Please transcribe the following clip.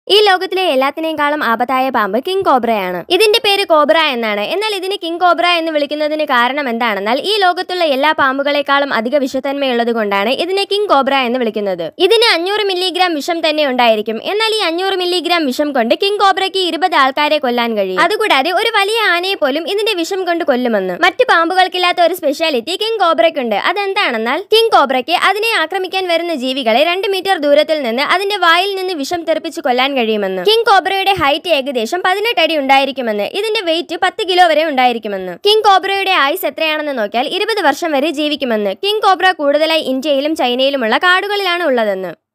ഈ ലോകത്തിലെ എല്ലാത്തിനേക്കാളും ആപത്തായ പാമ്പ് കിങ് കോബ്രയാണ് ഇതിന്റെ പേര് കോബ്ര എന്നാണ് എന്നാൽ ഇതിന് കിങ് കോബ്ര എന്ന് വിളിക്കുന്നതിന് കാരണം എന്താണെന്നാൽ ഈ ലോകത്തുള്ള എല്ലാ പാമ്പുകളെക്കാളും അധിക വിഷത്തന്മയുള്ളത് കൊണ്ടാണ് ഇതിനെ കിങ് കോബ്ര എന്ന് വിളിക്കുന്നത് ഇതിന് അഞ്ഞൂറ് മില്ലിഗ്രാം വിഷം തന്നെ ഉണ്ടായിരിക്കും എന്നാൽ ഈ അഞ്ഞൂറ് മില്ലിഗ്രാം വിഷം കൊണ്ട് കിങ് കോബ്രയ്ക്ക് ഇരുപത് ആൾക്കാരെ കൊല്ലാൻ കഴിയും അതുകൂടാതെ ഒരു വലിയ ആനയെ പോലും ഇതിന്റെ വിഷം കൊണ്ട് കൊല്ലുമെന്ന് മറ്റു പാമ്പുകൾക്കില്ലാത്ത ഒരു സ്പെഷ്യാലിറ്റി കിങ് കോബ്രയ്ക്കുണ്ട് അതെന്താണെന്നാൽ കിങ് കോബ്രയ്ക്ക് അതിനെ ആക്രമിക്കാൻ വരുന്ന ജീവികളെ രണ്ട് മീറ്റർ ദൂരത്തിൽ നിന്ന് അതിന്റെ വായിൽ നിന്ന് വിഷം തെറിപ്പിച്ച് കൊല്ലാൻ കഴിയുമെന്ന് കിങ് കോബ്രയുടെ ഹൈറ്റ് ഏകദേശം പതിനെട്ട് അടി ഉണ്ടായിരിക്കുമെന്ന് ഇതിന്റെ വെയിറ്റ് പത്ത് കിലോ വരെ ഉണ്ടായിരിക്കുമെന്ന് കിങ് കോബ്രയുടെ ആയുസ് എത്രയാണെന്ന് നോക്കിയാൽ ഇരുപത് വർഷം വരെ ജീവിക്കുമെന്ന് കിങ് കോബ്ര കൂടുതലായി ഇന്ത്യയിലും ചൈനയിലുമുള്ള കാടുകളിലാണ് ഉള്ളതെന്ന്